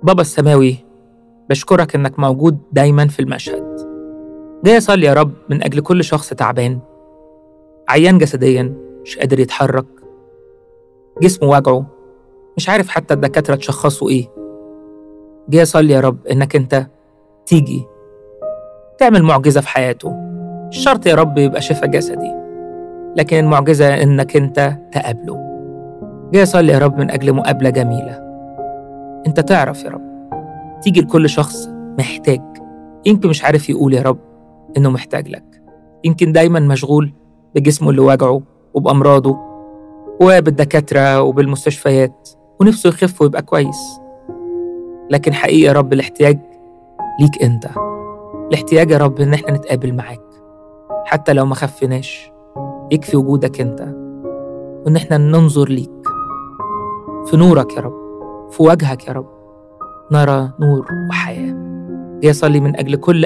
بابا السماوي بشكرك إنك موجود دايما في المشهد جاي أصلي يا رب من أجل كل شخص تعبان عيان جسديا مش قادر يتحرك جسمه وجعه مش عارف حتى الدكاترة تشخصوا إيه جاي أصلي يا رب إنك أنت تيجي تعمل معجزة في حياته مش شرط يا رب يبقى شفاء جسدي لكن المعجزة إنك أنت تقابله جاي أصلي يا رب من أجل مقابلة جميلة أنت تعرف يا رب تيجي لكل شخص محتاج يمكن مش عارف يقول يا رب إنه محتاج لك يمكن دايما مشغول بجسمه اللي وجعه وبأمراضه وبالدكاترة وبالمستشفيات ونفسه يخف ويبقى كويس لكن حقيقي يا رب الاحتياج ليك أنت الاحتياج يا رب إن احنا نتقابل معاك حتى لو ما خفناش يكفي وجودك أنت وإن احنا ننظر ليك في نورك يا رب في وجهك يا رب نرى نور وحياة جاي أصلي من أجل كل